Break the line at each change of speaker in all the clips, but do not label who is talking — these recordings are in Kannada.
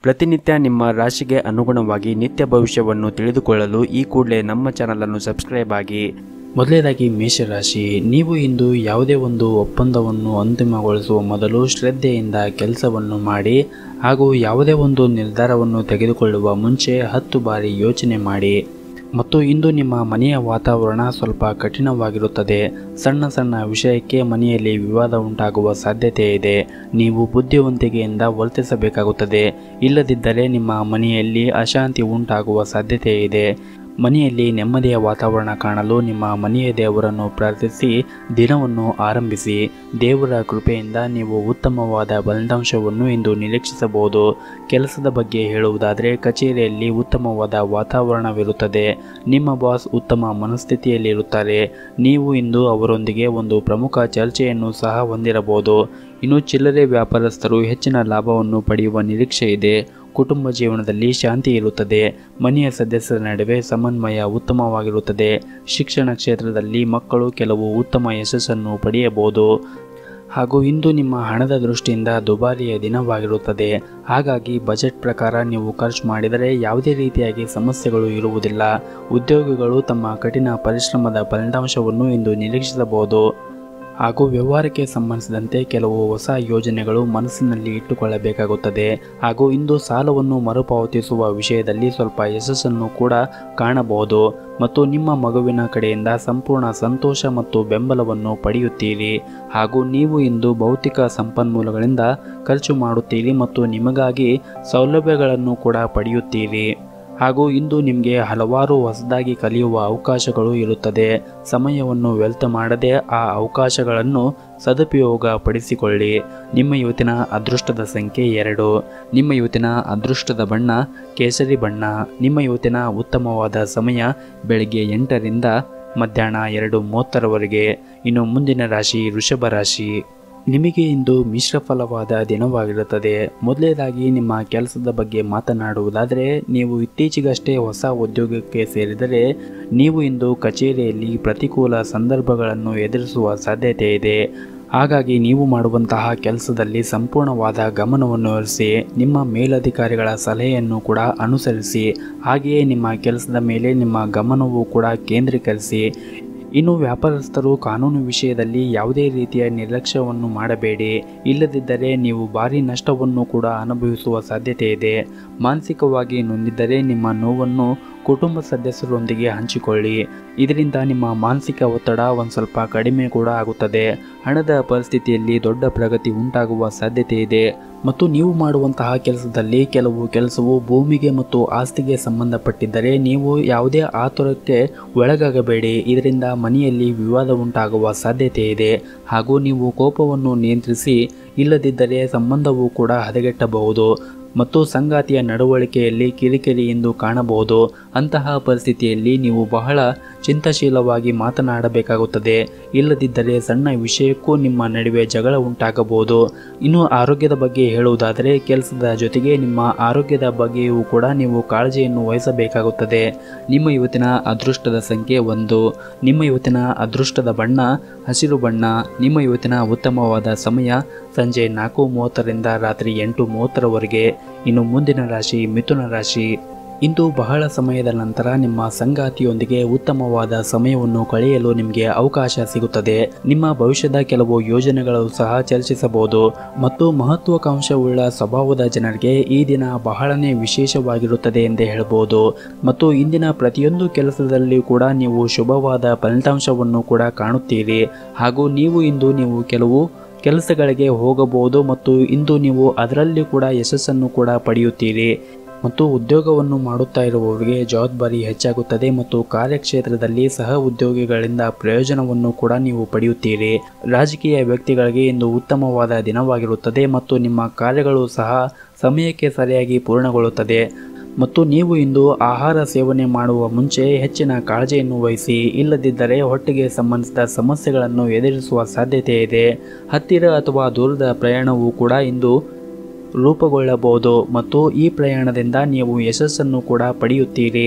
ಪ್ರತಿನಿತ್ಯ ನಿಮ್ಮ ರಾಶಿಗೆ ಅನುಗುಣವಾಗಿ ನಿತ್ಯ ಭವಿಷ್ಯವನ್ನು ತಿಳಿದುಕೊಳ್ಳಲು ಈ ಕೂಡಲೇ ನಮ್ಮ ಚಾನಲನ್ನು ಸಬ್ಸ್ಕ್ರೈಬ್ ಆಗಿ ಮೊದಲನೇದಾಗಿ ಮೇಷರಾಶಿ ನೀವು ಇಂದು ಯಾವುದೇ ಒಂದು ಒಪ್ಪಂದವನ್ನು ಅಂತಿಮಗೊಳಿಸುವ ಮೊದಲು ಶ್ರದ್ಧೆಯಿಂದ ಕೆಲಸವನ್ನು ಮಾಡಿ ಹಾಗೂ ಯಾವುದೇ ಒಂದು ನಿರ್ಧಾರವನ್ನು ತೆಗೆದುಕೊಳ್ಳುವ ಮುಂಚೆ ಹತ್ತು ಬಾರಿ ಯೋಚನೆ ಮಾಡಿ ಮತ್ತು ಇಂದು ನಿಮ್ಮ ಮನೆಯ ವಾತಾವರಣ ಸ್ವಲ್ಪ ಕಠಿಣವಾಗಿರುತ್ತದೆ ಸಣ್ಣ ಸಣ್ಣ ವಿಷಯಕ್ಕೆ ಮನೆಯಲ್ಲಿ ವಿವಾದ ಉಂಟಾಗುವ ಸಾಧ್ಯತೆ ಇದೆ ನೀವು ಬುದ್ಧಿವಂತಿಕೆಯಿಂದ ವರ್ತಿಸಬೇಕಾಗುತ್ತದೆ ಇಲ್ಲದಿದ್ದರೆ ನಿಮ್ಮ ಮನೆಯಲ್ಲಿ ಅಶಾಂತಿ ಉಂಟಾಗುವ ಸಾಧ್ಯತೆ ಇದೆ ಮನೆಯಲ್ಲಿ ನೆಮ್ಮದಿಯ ವಾತಾವರಣ ಕಾಣಲು ನಿಮ್ಮ ಮನೆಯ ದೇವರನ್ನು ಪ್ರಾರ್ಥಿಸಿ ದಿನವನ್ನು ಆರಂಭಿಸಿ ದೇವರ ಕೃಪೆಯಿಂದ ನೀವು ಉತ್ತಮವಾದ ಫಲಿತಾಂಶವನ್ನು ಇಂದು ನಿರೀಕ್ಷಿಸಬಹುದು ಕೆಲಸದ ಬಗ್ಗೆ ಹೇಳುವುದಾದರೆ ಕಚೇರಿಯಲ್ಲಿ ಉತ್ತಮವಾದ ವಾತಾವರಣವಿರುತ್ತದೆ ನಿಮ್ಮ ಬಾಸ್ ಉತ್ತಮ ಮನಸ್ಥಿತಿಯಲ್ಲಿರುತ್ತಾರೆ ನೀವು ಇಂದು ಅವರೊಂದಿಗೆ ಒಂದು ಪ್ರಮುಖ ಚರ್ಚೆಯನ್ನು ಸಹ ಹೊಂದಿರಬಹುದು ಇನ್ನು ಚಿಲ್ಲರೆ ವ್ಯಾಪಾರಸ್ಥರು ಹೆಚ್ಚಿನ ಲಾಭವನ್ನು ಪಡೆಯುವ ನಿರೀಕ್ಷೆ ಇದೆ ಕುಟುಂಬ ಜೀವನದಲ್ಲಿ ಶಾಂತಿ ಇರುತ್ತದೆ ಮನೆಯ ಸದಸ್ಯರ ನಡುವೆ ಸಮನ್ವಯ ಉತ್ತಮವಾಗಿರುತ್ತದೆ ಶಿಕ್ಷಣ ಕ್ಷೇತ್ರದಲ್ಲಿ ಮಕ್ಕಳು ಕೆಲವು ಉತ್ತಮ ಯಶಸ್ಸನ್ನು ಪಡೆಯಬಹುದು ಹಾಗೂ ಇಂದು ನಿಮ್ಮ ಹಣದ ದೃಷ್ಟಿಯಿಂದ ದುಬಾರಿಯ ದಿನವಾಗಿರುತ್ತದೆ ಹಾಗಾಗಿ ಬಜೆಟ್ ಪ್ರಕಾರ ನೀವು ಖರ್ಚು ಮಾಡಿದರೆ ಯಾವುದೇ ರೀತಿಯಾಗಿ ಸಮಸ್ಯೆಗಳು ಇರುವುದಿಲ್ಲ ಉದ್ಯೋಗಿಗಳು ತಮ್ಮ ಕಠಿಣ ಪರಿಶ್ರಮದ ಫಲಿತಾಂಶವನ್ನು ಇಂದು ನಿರೀಕ್ಷಿಸಬಹುದು ಹಾಗೂ ವ್ಯವಹಾರಕ್ಕೆ ಸಂಬಂಧಿಸಿದಂತೆ ಕೆಲವು ಹೊಸ ಯೋಜನೆಗಳು ಮನಸ್ಸಿನಲ್ಲಿ ಇಟ್ಟುಕೊಳ್ಳಬೇಕಾಗುತ್ತದೆ ಹಾಗೂ ಇಂದು ಸಾಲವನ್ನು ಮರುಪಾವತಿಸುವ ವಿಷಯದಲ್ಲಿ ಸ್ವಲ್ಪ ಯಶಸ್ಸನ್ನು ಕೂಡ ಕಾಣಬಹುದು ಮತ್ತು ನಿಮ್ಮ ಮಗುವಿನ ಕಡೆಯಿಂದ ಸಂಪೂರ್ಣ ಸಂತೋಷ ಮತ್ತು ಬೆಂಬಲವನ್ನು ಪಡೆಯುತ್ತೀರಿ ಹಾಗೂ ನೀವು ಇಂದು ಭೌತಿಕ ಸಂಪನ್ಮೂಲಗಳಿಂದ ಖರ್ಚು ಮಾಡುತ್ತೀರಿ ಮತ್ತು ನಿಮಗಾಗಿ ಸೌಲಭ್ಯಗಳನ್ನು ಕೂಡ ಪಡೆಯುತ್ತೀರಿ ಹಾಗೂ ಇಂದು ನಿಮಗೆ ಹಲವಾರು ಹೊಸದಾಗಿ ಕಲಿಯುವ ಅವಕಾಶಗಳು ಇರುತ್ತದೆ ಸಮಯವನ್ನು ವ್ಯರ್ಥ ಮಾಡದೆ ಆ ಅವಕಾಶಗಳನ್ನು ಸದುಪಯೋಗ ಪಡಿಸಿಕೊಳ್ಳಿ ನಿಮ್ಮ ಇವತ್ತಿನ ಅದೃಷ್ಟದ ಸಂಖ್ಯೆ ಎರಡು ನಿಮ್ಮ ಇವತ್ತಿನ ಅದೃಷ್ಟದ ಬಣ್ಣ ಕೇಸರಿ ಬಣ್ಣ ನಿಮ್ಮ ಇವತ್ತಿನ ಉತ್ತಮವಾದ ಸಮಯ ಬೆಳಗ್ಗೆ ಎಂಟರಿಂದ ಮಧ್ಯಾಹ್ನ ಎರಡು ಮೂವತ್ತರವರೆಗೆ ಇನ್ನು ಮುಂದಿನ ರಾಶಿ ವೃಷಭ ರಾಶಿ ನಿಮಗೆ ಇಂದು ಮಿಶ್ರ ಫಲವಾದ ದಿನವಾಗಿರುತ್ತದೆ ಮೊದಲನೇದಾಗಿ ನಿಮ್ಮ ಕೆಲಸದ ಬಗ್ಗೆ ಮಾತನಾಡುವುದಾದರೆ ನೀವು ಇತ್ತೀಚೆಗಷ್ಟೇ ಹೊಸ ಉದ್ಯೋಗಕ್ಕೆ ಸೇರಿದರೆ ನೀವು ಇಂದು ಕಚೇರಿಯಲ್ಲಿ ಪ್ರತಿಕೂಲ ಸಂದರ್ಭಗಳನ್ನು ಎದುರಿಸುವ ಸಾಧ್ಯತೆ ಇದೆ ಹಾಗಾಗಿ ನೀವು ಮಾಡುವಂತಹ ಕೆಲಸದಲ್ಲಿ ಸಂಪೂರ್ಣವಾದ ಗಮನವನ್ನು ಹರಿಸಿ ನಿಮ್ಮ ಮೇಲಧಿಕಾರಿಗಳ ಸಲಹೆಯನ್ನು ಕೂಡ ಅನುಸರಿಸಿ ಹಾಗೆಯೇ ನಿಮ್ಮ ಕೆಲಸದ ಮೇಲೆ ನಿಮ್ಮ ಗಮನವು ಕೂಡ ಕೇಂದ್ರೀಕರಿಸಿ ಇನ್ನು ವ್ಯಾಪಾರಸ್ಥರು ಕಾನೂನು ವಿಷಯದಲ್ಲಿ ಯಾವುದೇ ರೀತಿಯ ನಿರ್ಲಕ್ಷ್ಯವನ್ನು ಮಾಡಬೇಡಿ ಇಲ್ಲದಿದ್ದರೆ ನೀವು ಭಾರಿ ನಷ್ಟವನ್ನು ಕೂಡ ಅನುಭವಿಸುವ ಸಾಧ್ಯತೆ ಇದೆ ಮಾನಸಿಕವಾಗಿ ನೊಂದಿದ್ದರೆ ನಿಮ್ಮ ನೋವನ್ನು ಕುಟುಂಬ ಸದಸ್ಯರೊಂದಿಗೆ ಹಂಚಿಕೊಳ್ಳಿ ಇದರಿಂದ ನಿಮ್ಮ ಮಾನಸಿಕ ಒತ್ತಡ ಒಂದು ಸ್ವಲ್ಪ ಕಡಿಮೆ ಕೂಡ ಆಗುತ್ತದೆ ಹಣದ ಪರಿಸ್ಥಿತಿಯಲ್ಲಿ ದೊಡ್ಡ ಪ್ರಗತಿ ಉಂಟಾಗುವ ಸಾಧ್ಯತೆ ಇದೆ ಮತ್ತು ನೀವು ಮಾಡುವಂತಹ ಕೆಲಸದಲ್ಲಿ ಕೆಲವು ಕೆಲಸವು ಭೂಮಿಗೆ ಮತ್ತು ಆಸ್ತಿಗೆ ಸಂಬಂಧಪಟ್ಟಿದ್ದರೆ ನೀವು ಯಾವುದೇ ಆತುರಕ್ಕೆ ಒಳಗಾಗಬೇಡಿ ಇದರಿಂದ ಮನೆಯಲ್ಲಿ ವಿವಾದ ಉಂಟಾಗುವ ಸಾಧ್ಯತೆ ಇದೆ ಹಾಗೂ ನೀವು ಕೋಪವನ್ನು ನಿಯಂತ್ರಿಸಿ ಇಲ್ಲದಿದ್ದರೆ ಸಂಬಂಧವು ಕೂಡ ಹದಗೆಟ್ಟಬಹುದು ಮತ್ತು ಸಂಗಾತಿಯ ನಡವಳಿಕೆಯಲ್ಲಿ ಕಿರಿಕಿರಿ ಎಂದು ಕಾಣಬಹುದು ಅಂತಹ ಪರಿಸ್ಥಿತಿಯಲ್ಲಿ ನೀವು ಬಹಳ ಚಿಂತಾಶೀಲವಾಗಿ ಮಾತನಾಡಬೇಕಾಗುತ್ತದೆ ಇಲ್ಲದಿದ್ದರೆ ಸಣ್ಣ ವಿಷಯಕ್ಕೂ ನಿಮ್ಮ ನಡುವೆ ಜಗಳ ಉಂಟಾಗಬಹುದು ಇನ್ನು ಆರೋಗ್ಯದ ಬಗ್ಗೆ ಹೇಳುವುದಾದರೆ ಕೆಲಸದ ಜೊತೆಗೆ ನಿಮ್ಮ ಆರೋಗ್ಯದ ಬಗ್ಗೆಯೂ ಕೂಡ ನೀವು ಕಾಳಜಿಯನ್ನು ವಹಿಸಬೇಕಾಗುತ್ತದೆ ನಿಮ್ಮ ಇವತ್ತಿನ ಅದೃಷ್ಟದ ಸಂಖ್ಯೆ ಒಂದು ನಿಮ್ಮ ಇವತ್ತಿನ ಅದೃಷ್ಟದ ಬಣ್ಣ ಹಸಿರು ಬಣ್ಣ ನಿಮ್ಮ ಇವತ್ತಿನ ಉತ್ತಮವಾದ ಸಮಯ ಸಂಜೆ ನಾಲ್ಕು ಮೂವತ್ತರಿಂದ ರಾತ್ರಿ ಎಂಟು ಮೂವತ್ತರವರೆಗೆ ಇನ್ನು ಮುಂದಿನ ರಾಶಿ ಮಿಥುನ ರಾಶಿ ಇಂದು ಬಹಳ ಸಮಯದ ನಂತರ ನಿಮ್ಮ ಸಂಗಾತಿಯೊಂದಿಗೆ ಉತ್ತಮವಾದ ಸಮಯವನ್ನು ಕಳೆಯಲು ನಿಮಗೆ ಅವಕಾಶ ಸಿಗುತ್ತದೆ ನಿಮ್ಮ ಭವಿಷ್ಯದ ಕೆಲವು ಯೋಜನೆಗಳು ಸಹ ಚರ್ಚಿಸಬಹುದು ಮತ್ತು ಮಹತ್ವಾಕಾಂಕ್ಷವುಳ್ಳ ಸ್ವಭಾವದ ಜನರಿಗೆ ಈ ದಿನ ಬಹಳನೇ ವಿಶೇಷವಾಗಿರುತ್ತದೆ ಎಂದೇ ಹೇಳಬಹುದು ಮತ್ತು ಇಂದಿನ ಪ್ರತಿಯೊಂದು ಕೆಲಸದಲ್ಲಿಯೂ ಕೂಡ ನೀವು ಶುಭವಾದ ಫಲಿತಾಂಶವನ್ನು ಕೂಡ ಕಾಣುತ್ತೀರಿ ಹಾಗೂ ನೀವು ಇಂದು ನೀವು ಕೆಲವು ಕೆಲಸಗಳಿಗೆ ಹೋಗಬಹುದು ಮತ್ತು ಇಂದು ನೀವು ಅದರಲ್ಲಿ ಕೂಡ ಯಶಸ್ಸನ್ನು ಕೂಡ ಪಡೆಯುತ್ತೀರಿ ಮತ್ತು ಉದ್ಯೋಗವನ್ನು ಮಾಡುತ್ತಾ ಇರುವವರಿಗೆ ಜವಾಬ್ದಾರಿ ಹೆಚ್ಚಾಗುತ್ತದೆ ಮತ್ತು ಕಾರ್ಯಕ್ಷೇತ್ರದಲ್ಲಿ ಸಹ ಉದ್ಯೋಗಿಗಳಿಂದ ಪ್ರಯೋಜನವನ್ನು ಕೂಡ ನೀವು ಪಡೆಯುತ್ತೀರಿ ರಾಜಕೀಯ ವ್ಯಕ್ತಿಗಳಿಗೆ ಇಂದು ಉತ್ತಮವಾದ ದಿನವಾಗಿರುತ್ತದೆ ಮತ್ತು ನಿಮ್ಮ ಕಾರ್ಯಗಳು ಸಹ ಸಮಯಕ್ಕೆ ಸರಿಯಾಗಿ ಪೂರ್ಣಗೊಳ್ಳುತ್ತದೆ ಮತ್ತು ನೀವು ಇಂದು ಆಹಾರ ಸೇವನೆ ಮಾಡುವ ಮುಂಚೆ ಹೆಚ್ಚಿನ ಕಾಳಜಿಯನ್ನು ವಹಿಸಿ ಇಲ್ಲದಿದ್ದರೆ ಹೊಟ್ಟೆಗೆ ಸಂಬಂಧಿಸಿದ ಸಮಸ್ಯೆಗಳನ್ನು ಎದುರಿಸುವ ಸಾಧ್ಯತೆ ಇದೆ ಹತ್ತಿರ ಅಥವಾ ದೂರದ ಪ್ರಯಾಣವು ಕೂಡ ಇಂದು ರೂಪುಗೊಳ್ಳಬಹುದು ಮತ್ತು ಈ ಪ್ರಯಾಣದಿಂದ ನೀವು ಯಶಸ್ಸನ್ನು ಕೂಡ ಪಡೆಯುತ್ತೀರಿ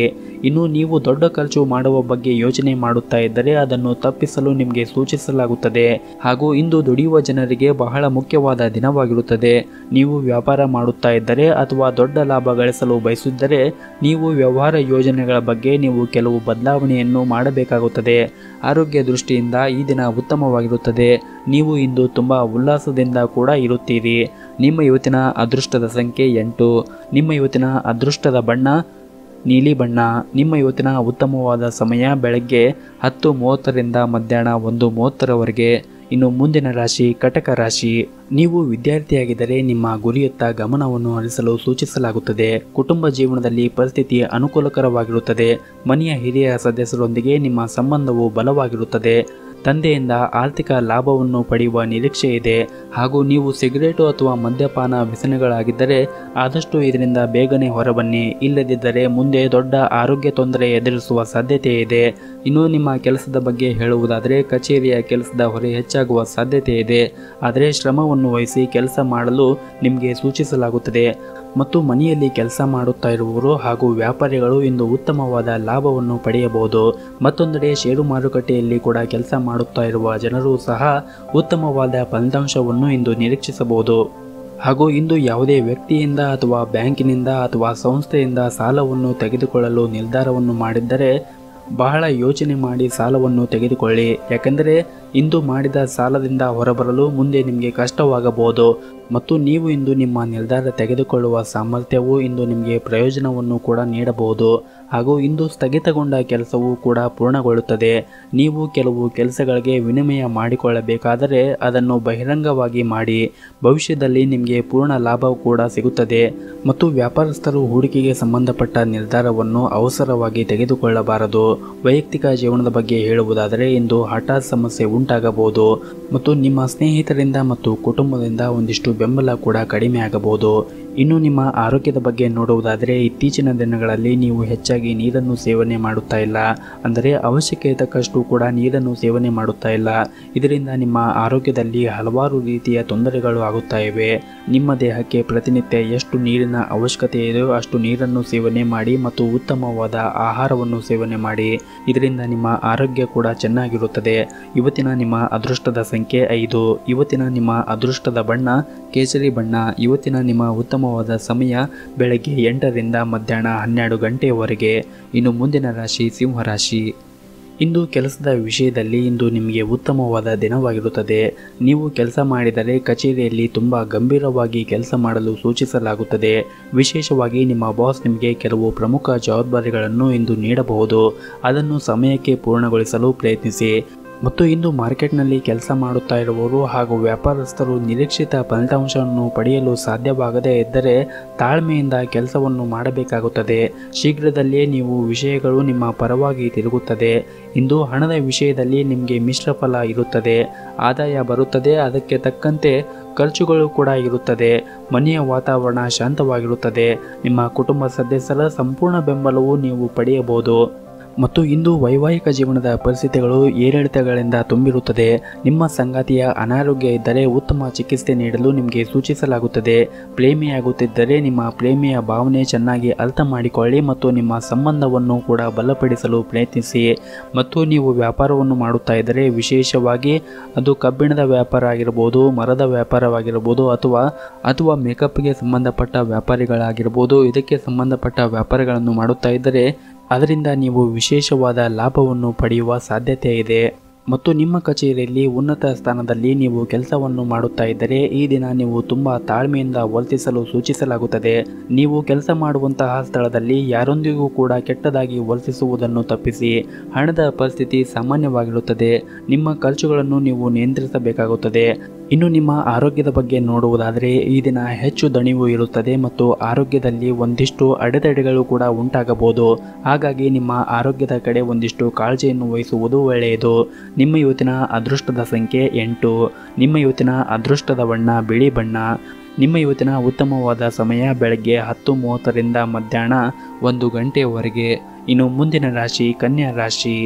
ಇನ್ನು ನೀವು ದೊಡ್ಡ ಖರ್ಚು ಮಾಡುವ ಬಗ್ಗೆ ಯೋಚನೆ ಮಾಡುತ್ತಾ ಇದ್ದರೆ ಅದನ್ನು ತಪ್ಪಿಸಲು ನಿಮಗೆ ಸೂಚಿಸಲಾಗುತ್ತದೆ ಹಾಗೂ ಇಂದು ದುಡಿಯುವ ಜನರಿಗೆ ಬಹಳ ಮುಖ್ಯವಾದ ದಿನವಾಗಿರುತ್ತದೆ ನೀವು ವ್ಯಾಪಾರ ಮಾಡುತ್ತಾ ಇದ್ದರೆ ಅಥವಾ ದೊಡ್ಡ ಲಾಭ ಗಳಿಸಲು ಬಯಸಿದ್ದರೆ ನೀವು ವ್ಯವಹಾರ ಯೋಜನೆಗಳ ಬಗ್ಗೆ ನೀವು ಕೆಲವು ಬದಲಾವಣೆಯನ್ನು ಮಾಡಬೇಕಾಗುತ್ತದೆ ಆರೋಗ್ಯ ದೃಷ್ಟಿಯಿಂದ ಈ ದಿನ ಉತ್ತಮವಾಗಿರುತ್ತದೆ ನೀವು ಇಂದು ತುಂಬ ಉಲ್ಲಾಸದಿಂದ ಕೂಡ ಇರುತ್ತೀರಿ ನಿಮ್ಮ ಇವತ್ತಿನ ಅದೃಷ್ಟದ ಸಂಖ್ಯೆ ಎಂಟು ನಿಮ್ಮ ಇವತ್ತಿನ ಅದೃಷ್ಟದ ಬಣ್ಣ ನೀಲಿ ಬಣ್ಣ ನಿಮ್ಮ ಇವತ್ತಿನ ಉತ್ತಮವಾದ ಸಮಯ ಬೆಳಗ್ಗೆ ಹತ್ತು ಮೂವತ್ತರಿಂದ ಮಧ್ಯಾಹ್ನ ಒಂದು ಮೂವತ್ತರವರೆಗೆ ಇನ್ನು ಮುಂದಿನ ರಾಶಿ ಕಟಕ ರಾಶಿ ನೀವು ವಿದ್ಯಾರ್ಥಿಯಾಗಿದ್ದರೆ ನಿಮ್ಮ ಗುರಿಯತ್ತ ಗಮನವನ್ನು ಹರಿಸಲು ಸೂಚಿಸಲಾಗುತ್ತದೆ ಕುಟುಂಬ ಜೀವನದಲ್ಲಿ ಪರಿಸ್ಥಿತಿ ಅನುಕೂಲಕರವಾಗಿರುತ್ತದೆ ಮನೆಯ ಹಿರಿಯ ಸದಸ್ಯರೊಂದಿಗೆ ನಿಮ್ಮ ಸಂಬಂಧವು ಬಲವಾಗಿರುತ್ತದೆ ತಂದೆಯಿಂದ ಆರ್ಥಿಕ ಲಾಭವನ್ನು ಪಡೆಯುವ ನಿರೀಕ್ಷೆ ಇದೆ ಹಾಗೂ ನೀವು ಸಿಗರೇಟು ಅಥವಾ ಮದ್ಯಪಾನ ವ್ಯಸನಗಳಾಗಿದ್ದರೆ ಆದಷ್ಟು ಇದರಿಂದ ಬೇಗನೆ ಹೊರಬನ್ನಿ ಇಲ್ಲದಿದ್ದರೆ ಮುಂದೆ ದೊಡ್ಡ ಆರೋಗ್ಯ ತೊಂದರೆ ಎದುರಿಸುವ ಸಾಧ್ಯತೆ ಇದೆ ಇನ್ನು ನಿಮ್ಮ ಕೆಲಸದ ಬಗ್ಗೆ ಹೇಳುವುದಾದರೆ ಕಚೇರಿಯ ಕೆಲಸದ ಹೊರೆ ಹೆಚ್ಚಾಗುವ ಸಾಧ್ಯತೆ ಇದೆ ಆದರೆ ಶ್ರಮವನ್ನು ವಹಿಸಿ ಕೆಲಸ ಮಾಡಲು ನಿಮಗೆ ಸೂಚಿಸಲಾಗುತ್ತದೆ ಮತ್ತು ಮನೆಯಲ್ಲಿ ಕೆಲಸ ಮಾಡುತ್ತಾ ಇರುವವರು ಹಾಗೂ ವ್ಯಾಪಾರಿಗಳು ಇಂದು ಉತ್ತಮವಾದ ಲಾಭವನ್ನು ಪಡೆಯಬಹುದು ಮತ್ತೊಂದೆಡೆ ಷೇರು ಮಾರುಕಟ್ಟೆಯಲ್ಲಿ ಕೂಡ ಕೆಲಸ ಮಾಡುತ್ತಾ ಇರುವ ಜನರು ಸಹ ಉತ್ತಮವಾದ ಫಲಿತಾಂಶವನ್ನು ಇಂದು ನಿರೀಕ್ಷಿಸಬಹುದು ಹಾಗೂ ಇಂದು ಯಾವುದೇ ವ್ಯಕ್ತಿಯಿಂದ ಅಥವಾ ಬ್ಯಾಂಕಿನಿಂದ ಅಥವಾ ಸಂಸ್ಥೆಯಿಂದ ಸಾಲವನ್ನು ತೆಗೆದುಕೊಳ್ಳಲು ನಿರ್ಧಾರವನ್ನು ಮಾಡಿದ್ದರೆ ಬಹಳ ಯೋಚನೆ ಮಾಡಿ ಸಾಲವನ್ನು ತೆಗೆದುಕೊಳ್ಳಿ ಯಾಕೆಂದರೆ ಇಂದು ಮಾಡಿದ ಸಾಲದಿಂದ ಹೊರಬರಲು ಮುಂದೆ ನಿಮಗೆ ಕಷ್ಟವಾಗಬಹುದು ಮತ್ತು ನೀವು ಇಂದು ನಿಮ್ಮ ನಿರ್ಧಾರ ತೆಗೆದುಕೊಳ್ಳುವ ಸಾಮರ್ಥ್ಯವು ಇಂದು ನಿಮಗೆ ಪ್ರಯೋಜನವನ್ನು ಕೂಡ ನೀಡಬಹುದು ಹಾಗೂ ಇಂದು ಸ್ಥಗಿತಗೊಂಡ ಕೆಲಸವು ಕೂಡ ಪೂರ್ಣಗೊಳ್ಳುತ್ತದೆ ನೀವು ಕೆಲವು ಕೆಲಸಗಳಿಗೆ ವಿನಿಮಯ ಮಾಡಿಕೊಳ್ಳಬೇಕಾದರೆ ಅದನ್ನು ಬಹಿರಂಗವಾಗಿ ಮಾಡಿ ಭವಿಷ್ಯದಲ್ಲಿ ನಿಮಗೆ ಪೂರ್ಣ ಲಾಭ ಕೂಡ ಸಿಗುತ್ತದೆ ಮತ್ತು ವ್ಯಾಪಾರಸ್ಥರು ಹೂಡಿಕೆಗೆ ಸಂಬಂಧಪಟ್ಟ ನಿರ್ಧಾರವನ್ನು ಅವಸರವಾಗಿ ತೆಗೆದುಕೊಳ್ಳಬಾರದು ವೈಯಕ್ತಿಕ ಜೀವನದ ಬಗ್ಗೆ ಹೇಳುವುದಾದರೆ ಇಂದು ಹಠಾತ್ ಸಮಸ್ಯೆ ಉಂಟಾಗಬಹುದು ಮತ್ತು ನಿಮ್ಮ ಸ್ನೇಹಿತರಿಂದ ಮತ್ತು ಕುಟುಂಬದಿಂದ ಒಂದಿಷ್ಟು ಬೆಂಬಲ ಕೂಡ ಕಡಿಮೆ ಆಗಬಹುದು ಇನ್ನು ನಿಮ್ಮ ಆರೋಗ್ಯದ ಬಗ್ಗೆ ನೋಡುವುದಾದರೆ ಇತ್ತೀಚಿನ ದಿನಗಳಲ್ಲಿ ನೀವು ಹೆಚ್ಚಾಗಿ ನೀರನ್ನು ಸೇವನೆ ಮಾಡುತ್ತಾ ಇಲ್ಲ ಅಂದರೆ ಅವಶ್ಯಕ್ಕೆ ತಕ್ಕಷ್ಟು ಕೂಡ ನೀರನ್ನು ಸೇವನೆ ಮಾಡುತ್ತಾ ಇಲ್ಲ ಇದರಿಂದ ನಿಮ್ಮ ಆರೋಗ್ಯದಲ್ಲಿ ಹಲವಾರು ರೀತಿಯ ತೊಂದರೆಗಳು ಆಗುತ್ತಾ ಇವೆ ನಿಮ್ಮ ದೇಹಕ್ಕೆ ಪ್ರತಿನಿತ್ಯ ಎಷ್ಟು ನೀರಿನ ಅವಶ್ಯಕತೆ ಇದೆಯೋ ಅಷ್ಟು ನೀರನ್ನು ಸೇವನೆ ಮಾಡಿ ಮತ್ತು ಉತ್ತಮವಾದ ಆಹಾರವನ್ನು ಸೇವನೆ ಮಾಡಿ ಇದರಿಂದ ನಿಮ್ಮ ಆರೋಗ್ಯ ಕೂಡ ಚೆನ್ನಾಗಿರುತ್ತದೆ ಇವತ್ತಿನ ನಿಮ್ಮ ಅದೃಷ್ಟದ ಸಂಖ್ಯೆ ಐದು ಇವತ್ತಿನ ನಿಮ್ಮ ಅದೃಷ್ಟದ ಬಣ್ಣ ಕೇಸರಿ ಬಣ್ಣ ಇವತ್ತಿನ ನಿಮ್ಮ ಉತ್ತಮವಾದ ಸಮಯ ಬೆಳಗ್ಗೆ ಎಂಟರಿಂದ ಮಧ್ಯಾಹ್ನ ಹನ್ನೆರಡು ಗಂಟೆಯವರೆಗೆ ಇನ್ನು ಮುಂದಿನ ರಾಶಿ ಸಿಂಹರಾಶಿ ಇಂದು ಕೆಲಸದ ವಿಷಯದಲ್ಲಿ ಇಂದು ನಿಮಗೆ ಉತ್ತಮವಾದ ದಿನವಾಗಿರುತ್ತದೆ ನೀವು ಕೆಲಸ ಮಾಡಿದರೆ ಕಚೇರಿಯಲ್ಲಿ ತುಂಬ ಗಂಭೀರವಾಗಿ ಕೆಲಸ ಮಾಡಲು ಸೂಚಿಸಲಾಗುತ್ತದೆ ವಿಶೇಷವಾಗಿ ನಿಮ್ಮ ಬಾಸ್ ನಿಮಗೆ ಕೆಲವು ಪ್ರಮುಖ ಜವಾಬ್ದಾರಿಗಳನ್ನು ಇಂದು ನೀಡಬಹುದು ಅದನ್ನು ಸಮಯಕ್ಕೆ ಪೂರ್ಣಗೊಳಿಸಲು ಪ್ರಯತ್ನಿಸಿ ಮತ್ತು ಇಂದು ಮಾರ್ಕೆಟ್ನಲ್ಲಿ ಕೆಲಸ ಮಾಡುತ್ತಾ ಇರುವವರು ಹಾಗೂ ವ್ಯಾಪಾರಸ್ಥರು ನಿರೀಕ್ಷಿತ ಫಲಿತಾಂಶವನ್ನು ಪಡೆಯಲು ಸಾಧ್ಯವಾಗದೇ ಇದ್ದರೆ ತಾಳ್ಮೆಯಿಂದ ಕೆಲಸವನ್ನು ಮಾಡಬೇಕಾಗುತ್ತದೆ ಶೀಘ್ರದಲ್ಲಿಯೇ ನೀವು ವಿಷಯಗಳು ನಿಮ್ಮ ಪರವಾಗಿ ತಿರುಗುತ್ತದೆ ಇಂದು ಹಣದ ವಿಷಯದಲ್ಲಿ ನಿಮಗೆ ಮಿಶ್ರ ಫಲ ಇರುತ್ತದೆ ಆದಾಯ ಬರುತ್ತದೆ ಅದಕ್ಕೆ ತಕ್ಕಂತೆ ಖರ್ಚುಗಳು ಕೂಡ ಇರುತ್ತದೆ ಮನೆಯ ವಾತಾವರಣ ಶಾಂತವಾಗಿರುತ್ತದೆ ನಿಮ್ಮ ಕುಟುಂಬ ಸದಸ್ಯರ ಸಂಪೂರ್ಣ ಬೆಂಬಲವು ನೀವು ಪಡೆಯಬಹುದು ಮತ್ತು ಇಂದು ವೈವಾಹಿಕ ಜೀವನದ ಪರಿಸ್ಥಿತಿಗಳು ಏರಿಳಿತಗಳಿಂದ ತುಂಬಿರುತ್ತದೆ ನಿಮ್ಮ ಸಂಗಾತಿಯ ಅನಾರೋಗ್ಯ ಇದ್ದರೆ ಉತ್ತಮ ಚಿಕಿತ್ಸೆ ನೀಡಲು ನಿಮಗೆ ಸೂಚಿಸಲಾಗುತ್ತದೆ ಪ್ರೇಮಿಯಾಗುತ್ತಿದ್ದರೆ ನಿಮ್ಮ ಪ್ರೇಮಿಯ ಭಾವನೆ ಚೆನ್ನಾಗಿ ಅರ್ಥ ಮಾಡಿಕೊಳ್ಳಿ ಮತ್ತು ನಿಮ್ಮ ಸಂಬಂಧವನ್ನು ಕೂಡ ಬಲಪಡಿಸಲು ಪ್ರಯತ್ನಿಸಿ ಮತ್ತು ನೀವು ವ್ಯಾಪಾರವನ್ನು ಮಾಡುತ್ತಾ ಇದ್ದರೆ ವಿಶೇಷವಾಗಿ ಅದು ಕಬ್ಬಿಣದ ವ್ಯಾಪಾರ ಆಗಿರ್ಬೋದು ಮರದ ವ್ಯಾಪಾರವಾಗಿರ್ಬೋದು ಅಥವಾ ಅಥವಾ ಮೇಕಪ್ಗೆ ಸಂಬಂಧಪಟ್ಟ ವ್ಯಾಪಾರಿಗಳಾಗಿರ್ಬೋದು ಇದಕ್ಕೆ ಸಂಬಂಧಪಟ್ಟ ವ್ಯಾಪಾರಗಳನ್ನು ಮಾಡುತ್ತಾ ಇದ್ದರೆ ಅದರಿಂದ ನೀವು ವಿಶೇಷವಾದ ಲಾಭವನ್ನು ಪಡೆಯುವ ಸಾಧ್ಯತೆ ಇದೆ ಮತ್ತು ನಿಮ್ಮ ಕಚೇರಿಯಲ್ಲಿ ಉನ್ನತ ಸ್ಥಾನದಲ್ಲಿ ನೀವು ಕೆಲಸವನ್ನು ಮಾಡುತ್ತಾ ಇದ್ದರೆ ಈ ದಿನ ನೀವು ತುಂಬ ತಾಳ್ಮೆಯಿಂದ ವರ್ತಿಸಲು ಸೂಚಿಸಲಾಗುತ್ತದೆ ನೀವು ಕೆಲಸ ಮಾಡುವಂತಹ ಸ್ಥಳದಲ್ಲಿ ಯಾರೊಂದಿಗೂ ಕೂಡ ಕೆಟ್ಟದಾಗಿ ವರ್ತಿಸುವುದನ್ನು ತಪ್ಪಿಸಿ ಹಣದ ಪರಿಸ್ಥಿತಿ ಸಾಮಾನ್ಯವಾಗಿರುತ್ತದೆ ನಿಮ್ಮ ಖರ್ಚುಗಳನ್ನು ನೀವು ನಿಯಂತ್ರಿಸಬೇಕಾಗುತ್ತದೆ ಇನ್ನು ನಿಮ್ಮ ಆರೋಗ್ಯದ ಬಗ್ಗೆ ನೋಡುವುದಾದರೆ ಈ ದಿನ ಹೆಚ್ಚು ದಣಿವು ಇರುತ್ತದೆ ಮತ್ತು ಆರೋಗ್ಯದಲ್ಲಿ ಒಂದಿಷ್ಟು ಅಡೆತಡೆಗಳು ಕೂಡ ಉಂಟಾಗಬಹುದು ಹಾಗಾಗಿ ನಿಮ್ಮ ಆರೋಗ್ಯದ ಕಡೆ ಒಂದಿಷ್ಟು ಕಾಳಜಿಯನ್ನು ವಹಿಸುವುದು ಒಳ್ಳೆಯದು ನಿಮ್ಮ ಇವತ್ತಿನ ಅದೃಷ್ಟದ ಸಂಖ್ಯೆ ಎಂಟು ನಿಮ್ಮ ಇವತ್ತಿನ ಅದೃಷ್ಟದ ಬಣ್ಣ ಬಿಳಿ ಬಣ್ಣ ನಿಮ್ಮ ಇವತ್ತಿನ ಉತ್ತಮವಾದ ಸಮಯ ಬೆಳಗ್ಗೆ ಹತ್ತು ಮೂವತ್ತರಿಂದ ಮಧ್ಯಾಹ್ನ ಒಂದು ಗಂಟೆಯವರೆಗೆ ಇನ್ನು ಮುಂದಿನ ರಾಶಿ ಕನ್ಯಾ ರಾಶಿ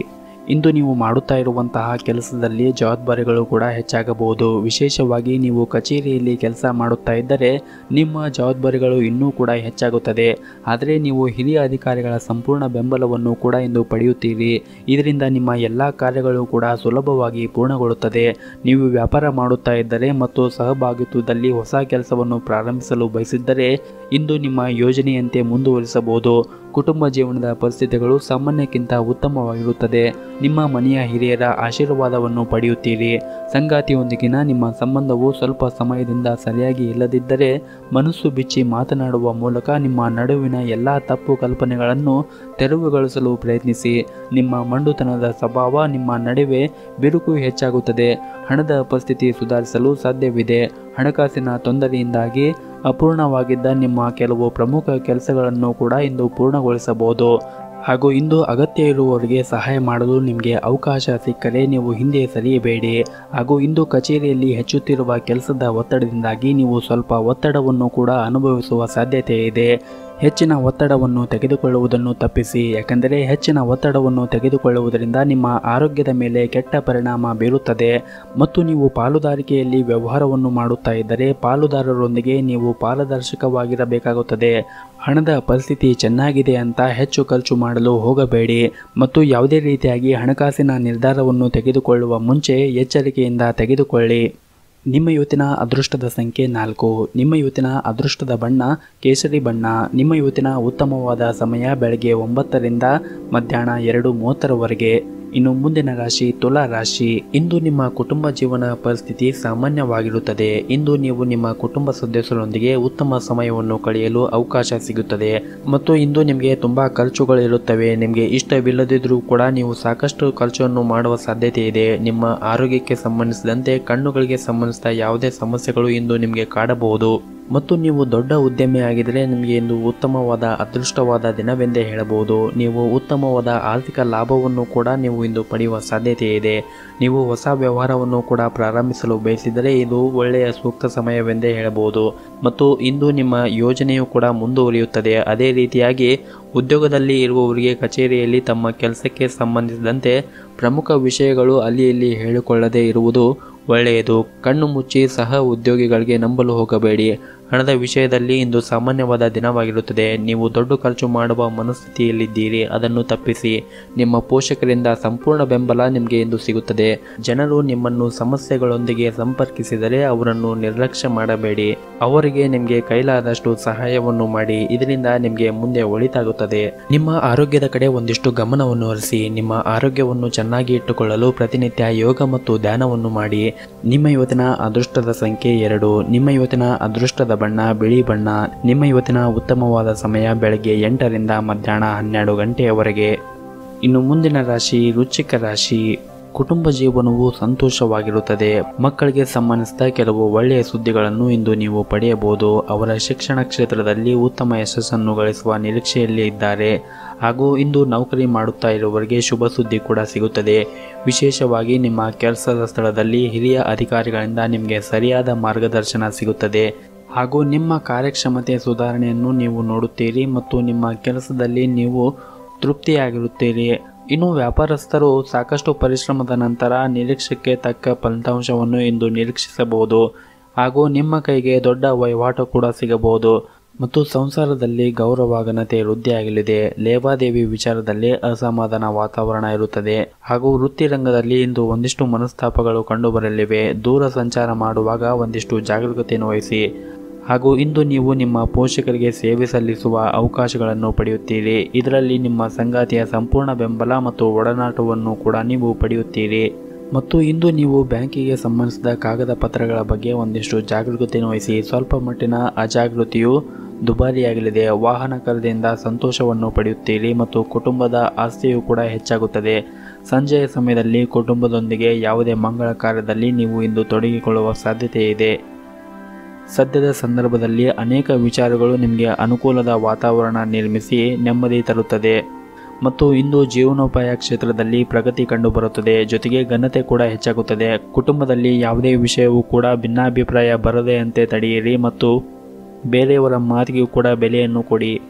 ಇಂದು ನೀವು ಮಾಡುತ್ತಾ ಇರುವಂತಹ ಕೆಲಸದಲ್ಲಿ ಜವಾಬ್ದಾರಿಗಳು ಕೂಡ ಹೆಚ್ಚಾಗಬಹುದು ವಿಶೇಷವಾಗಿ ನೀವು ಕಚೇರಿಯಲ್ಲಿ ಕೆಲಸ ಮಾಡುತ್ತಾ ಇದ್ದರೆ ನಿಮ್ಮ ಜವಾಬ್ದಾರಿಗಳು ಇನ್ನೂ ಕೂಡ ಹೆಚ್ಚಾಗುತ್ತದೆ ಆದರೆ ನೀವು ಹಿರಿಯ ಅಧಿಕಾರಿಗಳ ಸಂಪೂರ್ಣ ಬೆಂಬಲವನ್ನು ಕೂಡ ಇಂದು ಪಡೆಯುತ್ತೀರಿ ಇದರಿಂದ ನಿಮ್ಮ ಎಲ್ಲ ಕಾರ್ಯಗಳು ಕೂಡ ಸುಲಭವಾಗಿ ಪೂರ್ಣಗೊಳ್ಳುತ್ತದೆ ನೀವು ವ್ಯಾಪಾರ ಮಾಡುತ್ತಾ ಇದ್ದರೆ ಮತ್ತು ಸಹಭಾಗಿತ್ವದಲ್ಲಿ ಹೊಸ ಕೆಲಸವನ್ನು ಪ್ರಾರಂಭಿಸಲು ಬಯಸಿದ್ದರೆ ಇಂದು ನಿಮ್ಮ ಯೋಜನೆಯಂತೆ ಮುಂದುವರಿಸಬಹುದು ಕುಟುಂಬ ಜೀವನದ ಪರಿಸ್ಥಿತಿಗಳು ಸಾಮಾನ್ಯಕ್ಕಿಂತ ಉತ್ತಮವಾಗಿರುತ್ತದೆ ನಿಮ್ಮ ಮನೆಯ ಹಿರಿಯರ ಆಶೀರ್ವಾದವನ್ನು ಪಡೆಯುತ್ತೀರಿ ಸಂಗಾತಿಯೊಂದಿಗಿನ ನಿಮ್ಮ ಸಂಬಂಧವು ಸ್ವಲ್ಪ ಸಮಯದಿಂದ ಸರಿಯಾಗಿ ಇಲ್ಲದಿದ್ದರೆ ಮನಸ್ಸು ಬಿಚ್ಚಿ ಮಾತನಾಡುವ ಮೂಲಕ ನಿಮ್ಮ ನಡುವಿನ ಎಲ್ಲ ತಪ್ಪು ಕಲ್ಪನೆಗಳನ್ನು ತೆರವುಗೊಳಿಸಲು ಪ್ರಯತ್ನಿಸಿ ನಿಮ್ಮ ಮಂಡುತನದ ಸ್ವಭಾವ ನಿಮ್ಮ ನಡುವೆ ಬಿರುಕು ಹೆಚ್ಚಾಗುತ್ತದೆ ಹಣದ ಪರಿಸ್ಥಿತಿ ಸುಧಾರಿಸಲು ಸಾಧ್ಯವಿದೆ ಹಣಕಾಸಿನ ತೊಂದರೆಯಿಂದಾಗಿ ಅಪೂರ್ಣವಾಗಿದ್ದ ನಿಮ್ಮ ಕೆಲವು ಪ್ರಮುಖ ಕೆಲಸಗಳನ್ನು ಕೂಡ ಇಂದು ಪೂರ್ಣಗೊಳಿಸಬಹುದು ಹಾಗೂ ಇಂದು ಅಗತ್ಯ ಇರುವವರಿಗೆ ಸಹಾಯ ಮಾಡಲು ನಿಮಗೆ ಅವಕಾಶ ಸಿಕ್ಕರೆ ನೀವು ಹಿಂದೆ ಸರಿಯಬೇಡಿ ಹಾಗೂ ಇಂದು ಕಚೇರಿಯಲ್ಲಿ ಹೆಚ್ಚುತ್ತಿರುವ ಕೆಲಸದ ಒತ್ತಡದಿಂದಾಗಿ ನೀವು ಸ್ವಲ್ಪ ಒತ್ತಡವನ್ನು ಕೂಡ ಅನುಭವಿಸುವ ಸಾಧ್ಯತೆ ಇದೆ ಹೆಚ್ಚಿನ ಒತ್ತಡವನ್ನು ತೆಗೆದುಕೊಳ್ಳುವುದನ್ನು ತಪ್ಪಿಸಿ ಯಾಕೆಂದರೆ ಹೆಚ್ಚಿನ ಒತ್ತಡವನ್ನು ತೆಗೆದುಕೊಳ್ಳುವುದರಿಂದ ನಿಮ್ಮ ಆರೋಗ್ಯದ ಮೇಲೆ ಕೆಟ್ಟ ಪರಿಣಾಮ ಬೀರುತ್ತದೆ ಮತ್ತು ನೀವು ಪಾಲುದಾರಿಕೆಯಲ್ಲಿ ವ್ಯವಹಾರವನ್ನು ಮಾಡುತ್ತಾ ಇದ್ದರೆ ಪಾಲುದಾರರೊಂದಿಗೆ ನೀವು ಪಾರದರ್ಶಕವಾಗಿರಬೇಕಾಗುತ್ತದೆ ಹಣದ ಪರಿಸ್ಥಿತಿ ಚೆನ್ನಾಗಿದೆ ಅಂತ ಹೆಚ್ಚು ಖರ್ಚು ಮಾಡಲು ಹೋಗಬೇಡಿ ಮತ್ತು ಯಾವುದೇ ರೀತಿಯಾಗಿ ಹಣಕಾಸಿನ ನಿರ್ಧಾರವನ್ನು ತೆಗೆದುಕೊಳ್ಳುವ ಮುಂಚೆ ಎಚ್ಚರಿಕೆಯಿಂದ ತೆಗೆದುಕೊಳ್ಳಿ ನಿಮ್ಮ ಇವತ್ತಿನ ಅದೃಷ್ಟದ ಸಂಖ್ಯೆ ನಾಲ್ಕು ನಿಮ್ಮ ಇವತ್ತಿನ ಅದೃಷ್ಟದ ಬಣ್ಣ ಕೇಸರಿ ಬಣ್ಣ ನಿಮ್ಮ ಇವತ್ತಿನ ಉತ್ತಮವಾದ ಸಮಯ ಬೆಳಗ್ಗೆ ಒಂಬತ್ತರಿಂದ ಮಧ್ಯಾಹ್ನ ಎರಡು ಮೂವತ್ತರವರೆಗೆ ಇನ್ನು ಮುಂದಿನ ರಾಶಿ ತುಲಾ ರಾಶಿ ಇಂದು ನಿಮ್ಮ ಕುಟುಂಬ ಜೀವನ ಪರಿಸ್ಥಿತಿ ಸಾಮಾನ್ಯವಾಗಿರುತ್ತದೆ ಇಂದು ನೀವು ನಿಮ್ಮ ಕುಟುಂಬ ಸದಸ್ಯರೊಂದಿಗೆ ಉತ್ತಮ ಸಮಯವನ್ನು ಕಳೆಯಲು ಅವಕಾಶ ಸಿಗುತ್ತದೆ ಮತ್ತು ಇಂದು ನಿಮಗೆ ತುಂಬಾ ಖರ್ಚುಗಳು ಇರುತ್ತವೆ ನಿಮಗೆ ಇಷ್ಟವಿಲ್ಲದಿದ್ರೂ ಕೂಡ ನೀವು ಸಾಕಷ್ಟು ಖರ್ಚನ್ನು ಮಾಡುವ ಸಾಧ್ಯತೆ ಇದೆ ನಿಮ್ಮ ಆರೋಗ್ಯಕ್ಕೆ ಸಂಬಂಧಿಸಿದಂತೆ ಕಣ್ಣುಗಳಿಗೆ ಸಂಬಂಧಿಸಿದ ಯಾವುದೇ ಸಮಸ್ಯೆಗಳು ಇಂದು ನಿಮಗೆ ಕಾಡಬಹುದು ಮತ್ತು ನೀವು ದೊಡ್ಡ ಉದ್ಯಮಿಯಾಗಿದ್ದರೆ ನಿಮಗೆ ಇಂದು ಉತ್ತಮವಾದ ಅದೃಷ್ಟವಾದ ದಿನವೆಂದೇ ಹೇಳಬಹುದು ನೀವು ಉತ್ತಮವಾದ ಆರ್ಥಿಕ ಲಾಭವನ್ನು ಕೂಡ ನೀವು ಇಂದು ಪಡೆಯುವ ಸಾಧ್ಯತೆ ಇದೆ ನೀವು ಹೊಸ ವ್ಯವಹಾರವನ್ನು ಕೂಡ ಪ್ರಾರಂಭಿಸಲು ಬಯಸಿದರೆ ಇದು ಒಳ್ಳೆಯ ಸೂಕ್ತ ಸಮಯವೆಂದೇ ಹೇಳಬಹುದು ಮತ್ತು ಇಂದು ನಿಮ್ಮ ಯೋಜನೆಯು ಕೂಡ ಮುಂದುವರಿಯುತ್ತದೆ ಅದೇ ರೀತಿಯಾಗಿ ಉದ್ಯೋಗದಲ್ಲಿ ಇರುವವರಿಗೆ ಕಚೇರಿಯಲ್ಲಿ ತಮ್ಮ ಕೆಲಸಕ್ಕೆ ಸಂಬಂಧಿಸಿದಂತೆ ಪ್ರಮುಖ ವಿಷಯಗಳು ಅಲ್ಲಿ ಇಲ್ಲಿ ಹೇಳಿಕೊಳ್ಳದೇ ಇರುವುದು ಒಳ್ಳೆಯದು ಕಣ್ಣು ಮುಚ್ಚಿ ಸಹ ಉದ್ಯೋಗಿಗಳಿಗೆ ನಂಬಲು ಹೋಗಬೇಡಿ ಹಣದ ವಿಷಯದಲ್ಲಿ ಇಂದು ಸಾಮಾನ್ಯವಾದ ದಿನವಾಗಿರುತ್ತದೆ ನೀವು ದೊಡ್ಡ ಖರ್ಚು ಮಾಡುವ ಮನಸ್ಥಿತಿಯಲ್ಲಿದ್ದೀರಿ ಅದನ್ನು ತಪ್ಪಿಸಿ ನಿಮ್ಮ ಪೋಷಕರಿಂದ ಸಂಪೂರ್ಣ ಬೆಂಬಲ ನಿಮಗೆ ಇಂದು ಸಿಗುತ್ತದೆ ಜನರು ನಿಮ್ಮನ್ನು ಸಮಸ್ಯೆಗಳೊಂದಿಗೆ ಸಂಪರ್ಕಿಸಿದರೆ ಅವರನ್ನು ನಿರ್ಲಕ್ಷ್ಯ ಮಾಡಬೇಡಿ ಅವರಿಗೆ ನಿಮಗೆ ಕೈಲಾದಷ್ಟು ಸಹಾಯವನ್ನು ಮಾಡಿ ಇದರಿಂದ ನಿಮಗೆ ಮುಂದೆ ಒಳಿತಾಗುತ್ತದೆ ನಿಮ್ಮ ಆರೋಗ್ಯದ ಕಡೆ ಒಂದಿಷ್ಟು ಗಮನವನ್ನು ಹರಿಸಿ ನಿಮ್ಮ ಆರೋಗ್ಯವನ್ನು ಚೆನ್ನಾಗಿ ಇಟ್ಟುಕೊಳ್ಳಲು ಪ್ರತಿನಿತ್ಯ ಯೋಗ ಮತ್ತು ಧ್ಯಾನವನ್ನು ಮಾಡಿ ನಿಮ್ಮ ಇವತ್ತಿನ ಅದೃಷ್ಟದ ಸಂಖ್ಯೆ ಎರಡು ನಿಮ್ಮ ಇವತ್ತಿನ ಅದೃಷ್ಟದ ಬಣ್ಣ ಬಿಳಿ ಬಣ್ಣ ನಿಮ್ಮ ಇವತ್ತಿನ ಉತ್ತಮವಾದ ಸಮಯ ಬೆಳಗ್ಗೆ ಎಂಟರಿಂದ ಮಧ್ಯಾಹ್ನ ಹನ್ನೆರಡು ಗಂಟೆಯವರೆಗೆ ಇನ್ನು ಮುಂದಿನ ರಾಶಿ ರುಚಿಕ ರಾಶಿ ಕುಟುಂಬ ಜೀವನವು ಸಂತೋಷವಾಗಿರುತ್ತದೆ ಮಕ್ಕಳಿಗೆ ಸಂಬಂಧಿಸಿದ ಕೆಲವು ಒಳ್ಳೆಯ ಸುದ್ದಿಗಳನ್ನು ಇಂದು ನೀವು ಪಡೆಯಬಹುದು ಅವರ ಶಿಕ್ಷಣ ಕ್ಷೇತ್ರದಲ್ಲಿ ಉತ್ತಮ ಯಶಸ್ಸನ್ನು ಗಳಿಸುವ ನಿರೀಕ್ಷೆಯಲ್ಲಿ ಇದ್ದಾರೆ ಹಾಗೂ ಇಂದು ನೌಕರಿ ಮಾಡುತ್ತಾ ಇರುವವರಿಗೆ ಶುಭ ಸುದ್ದಿ ಕೂಡ ಸಿಗುತ್ತದೆ ವಿಶೇಷವಾಗಿ ನಿಮ್ಮ ಕೆಲಸದ ಸ್ಥಳದಲ್ಲಿ ಹಿರಿಯ ಅಧಿಕಾರಿಗಳಿಂದ ನಿಮಗೆ ಸರಿಯಾದ ಮಾರ್ಗದರ್ಶನ ಸಿಗುತ್ತದೆ ಹಾಗೂ ನಿಮ್ಮ ಕಾರ್ಯಕ್ಷಮತೆ ಸುಧಾರಣೆಯನ್ನು ನೀವು ನೋಡುತ್ತೀರಿ ಮತ್ತು ನಿಮ್ಮ ಕೆಲಸದಲ್ಲಿ ನೀವು ತೃಪ್ತಿಯಾಗಿರುತ್ತೀರಿ ಇನ್ನು ವ್ಯಾಪಾರಸ್ಥರು ಸಾಕಷ್ಟು ಪರಿಶ್ರಮದ ನಂತರ ನಿರೀಕ್ಷೆಗೆ ತಕ್ಕ ಫಲಿತಾಂಶವನ್ನು ಇಂದು ನಿರೀಕ್ಷಿಸಬಹುದು ಹಾಗೂ ನಿಮ್ಮ ಕೈಗೆ ದೊಡ್ಡ ವಹಿವಾಟು ಕೂಡ ಸಿಗಬಹುದು ಮತ್ತು ಸಂಸಾರದಲ್ಲಿ ಗೌರವ ಘನತೆ ವೃದ್ಧಿಯಾಗಲಿದೆ ಲೇವಾದೇವಿ ವಿಚಾರದಲ್ಲಿ ಅಸಮಾಧಾನ ವಾತಾವರಣ ಇರುತ್ತದೆ ಹಾಗೂ ವೃತ್ತಿ ರಂಗದಲ್ಲಿ ಇಂದು ಒಂದಿಷ್ಟು ಮನಸ್ತಾಪಗಳು ಕಂಡುಬರಲಿವೆ ದೂರ ಸಂಚಾರ ಮಾಡುವಾಗ ಒಂದಿಷ್ಟು ಜಾಗರೂಕತೆಯನ್ನು ವಹಿಸಿ ಹಾಗೂ ಇಂದು ನೀವು ನಿಮ್ಮ ಪೋಷಕರಿಗೆ ಸೇವೆ ಸಲ್ಲಿಸುವ ಅವಕಾಶಗಳನ್ನು ಪಡೆಯುತ್ತೀರಿ ಇದರಲ್ಲಿ ನಿಮ್ಮ ಸಂಗಾತಿಯ ಸಂಪೂರ್ಣ ಬೆಂಬಲ ಮತ್ತು ಒಡನಾಟವನ್ನು ಕೂಡ ನೀವು ಪಡೆಯುತ್ತೀರಿ ಮತ್ತು ಇಂದು ನೀವು ಬ್ಯಾಂಕಿಗೆ ಸಂಬಂಧಿಸಿದ ಕಾಗದ ಪತ್ರಗಳ ಬಗ್ಗೆ ಒಂದಿಷ್ಟು ಜಾಗರೂಕತೆಯನ್ನು ವಹಿಸಿ ಸ್ವಲ್ಪ ಮಟ್ಟಿನ ಅಜಾಗೃತಿಯು ದುಬಾರಿಯಾಗಲಿದೆ ವಾಹನ ಖರೀದಿಯಿಂದ ಸಂತೋಷವನ್ನು ಪಡೆಯುತ್ತೀರಿ ಮತ್ತು ಕುಟುಂಬದ ಆಸ್ತಿಯು ಕೂಡ ಹೆಚ್ಚಾಗುತ್ತದೆ ಸಂಜೆಯ ಸಮಯದಲ್ಲಿ ಕುಟುಂಬದೊಂದಿಗೆ ಯಾವುದೇ ಮಂಗಳ ಕಾರ್ಯದಲ್ಲಿ ನೀವು ಇಂದು ತೊಡಗಿಕೊಳ್ಳುವ ಸಾಧ್ಯತೆ ಇದೆ ಸದ್ಯದ ಸಂದರ್ಭದಲ್ಲಿ ಅನೇಕ ವಿಚಾರಗಳು ನಿಮಗೆ ಅನುಕೂಲದ ವಾತಾವರಣ ನಿರ್ಮಿಸಿ ನೆಮ್ಮದಿ ತರುತ್ತದೆ ಮತ್ತು ಇಂದು ಜೀವನೋಪಾಯ ಕ್ಷೇತ್ರದಲ್ಲಿ ಪ್ರಗತಿ ಕಂಡುಬರುತ್ತದೆ ಜೊತೆಗೆ ಘನತೆ ಕೂಡ ಹೆಚ್ಚಾಗುತ್ತದೆ ಕುಟುಂಬದಲ್ಲಿ ಯಾವುದೇ ವಿಷಯವೂ ಕೂಡ ಭಿನ್ನಾಭಿಪ್ರಾಯ ಬರದೆಯಂತೆ ತಡೆಯಿರಿ ಮತ್ತು ಬೇರೆಯವರ ಮಾತಿಗೂ ಕೂಡ ಬೆಲೆಯನ್ನು ಕೊಡಿ